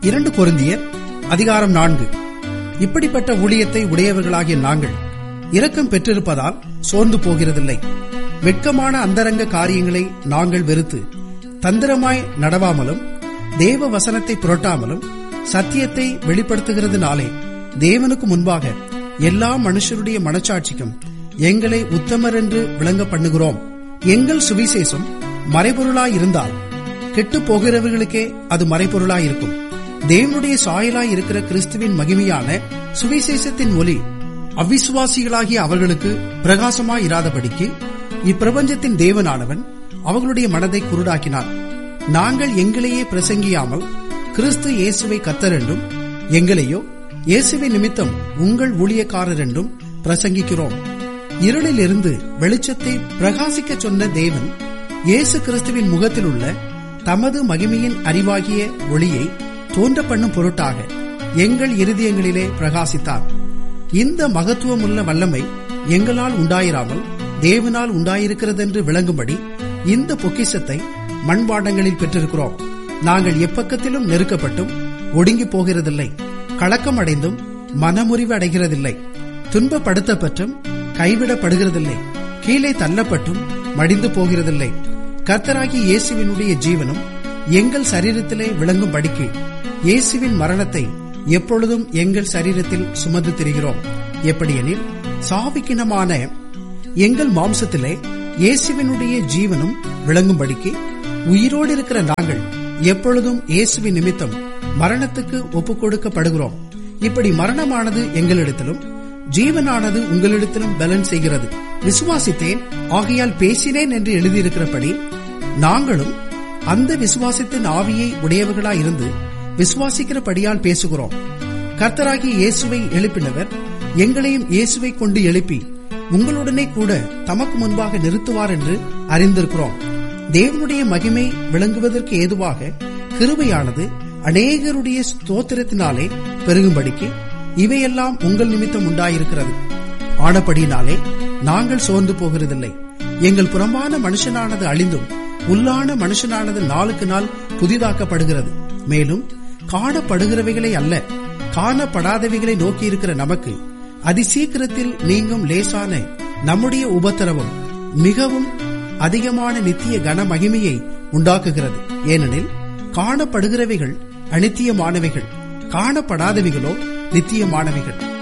இரண்டு கொருந்தியர் அதிகாரம் நான்கு இப்படிப்பட்ட ஊழியத்தை உடையவர்களாகிய நாங்கள் இரக்கம் பெற்றிருப்பதால் சோர்ந்து போகிறதில்லை வெட்கமான அந்தரங்க காரியங்களை நாங்கள் வெறுத்து தந்திரமாய் நடவாமலும் தேவ வசனத்தை புரட்டாமலும் சத்தியத்தை வெளிப்படுத்துகிறதுனாலே தேவனுக்கு முன்பாக எல்லா மனுஷருடைய மனச்சாட்சிக்கும் எங்களை உத்தமர் என்று விளங்க பண்ணுகிறோம் எங்கள் சுவிசேஷம் மறைபொருளாயிருந்தால் கெட்டு போகிறவர்களுக்கே அது மறைபொருளாயிருக்கும் தேவனுடைய சாயலாய் இருக்கிற கிறிஸ்துவின் மகிமையான சுவிசேஷத்தின் ஒலி அவிசுவாசிகளாகிய அவர்களுக்கு பிரகாசமாய் இராதபடிக்கு இப்பிரபஞ்சத்தின் தேவனானவன் அவர்களுடைய மனதை குருடாக்கினார் நாங்கள் எங்களையே பிரசங்கியாமல் கிறிஸ்து இயேசுவை கத்தர் என்றும் எங்களையோ இயேசுவை நிமித்தம் உங்கள் ஊழியக்காரர் என்றும் பிரசங்கிக்கிறோம் இருளிலிருந்து வெளிச்சத்தை பிரகாசிக்க சொன்ன தேவன் இயேசு கிறிஸ்துவின் முகத்தில் உள்ள தமது மகிமையின் அறிவாகிய ஒளியை தோன்ற பண்ணும் பொருட்டாக எங்கள் இருதயங்களிலே பிரகாசித்தார் இந்த மகத்துவமுள்ள வல்லமை எங்களால் உண்டாயிராமல் தேவனால் உண்டாயிருக்கிறதென்று விளங்கும்படி இந்த பொக்கிஷத்தை மண்பாண்டங்களில் பெற்றிருக்கிறோம் நாங்கள் எப்பக்கத்திலும் நெருக்கப்பட்டும் ஒடுங்கி போகிறதில்லை கலக்கம் அடைந்தும் மனமுறிவு அடைகிறதில்லை துன்பப்படுத்தப்பட்டும் கைவிடப்படுகிறதில்லை கீழே தள்ளப்பட்டும் மடிந்து போகிறதில்லை கர்த்தராகி இயேசுவினுடைய ஜீவனும் எங்கள் சரீரத்திலே விளங்கும்படிக்கு இயேசுவின் மரணத்தை எப்பொழுதும் எங்கள் சரீரத்தில் சுமந்து திரிகிறோம் எப்படியெனில் சாவிக்கினமான எங்கள் மாம்சத்திலே இயேசுவினுடைய ஜீவனும் விளங்கும்படிக்கு உயிரோடு இருக்கிற நாங்கள் எப்பொழுதும் இயேசுவின் நிமித்தம் மரணத்துக்கு ஒப்புக் கொடுக்கப்படுகிறோம் இப்படி மரணமானது எங்களிடத்திலும் ஜீவனானது உங்களிடத்திலும் பலன் செய்கிறது விசுவாசித்தேன் ஆகையால் பேசினேன் என்று எழுதியிருக்கிறபடி நாங்களும் அந்த விசுவாசத்தின் ஆவியை உடையவர்களாயிருந்து விசுவாசிக்கிறபடியால் பேசுகிறோம் கர்த்தராகி இயேசுவை எழுப்பினவர் எங்களையும் இயேசுவை கொண்டு எழுப்பி உங்களுடனே கூட தமக்கு முன்பாக நிறுத்துவார் என்று அறிந்திருக்கிறோம் தேவனுடைய மகிமை விளங்குவதற்கு ஏதுவாக கிருபையானது அநேகருடைய ஸ்தோத்திரத்தினாலே பெருகும்படிக்கு இவையெல்லாம் உங்கள் நிமித்தம் உண்டாயிருக்கிறது ஆனபடினாலே நாங்கள் சோர்ந்து போகிறதில்லை எங்கள் புறம்பான மனுஷனானது அழிந்தும் உள்ளான மனுஷனானது நாளுக்கு நாள் புதிதாக்கப்படுகிறது மேலும் காணப்படுகிறவைகளை அல்ல காணப்படாதவைகளை நோக்கி இருக்கிற நமக்கு அதிசீக்கிரத்தில் நீங்கும் லேசான நம்முடைய உபத்திரவம் மிகவும் அதிகமான நித்திய கன மகிமையை உண்டாக்குகிறது ஏனெனில் காணப்படுகிறவைகள் அனித்தியமானவைகள் காணப்படாதவைகளோ நித்தியமானவைகள்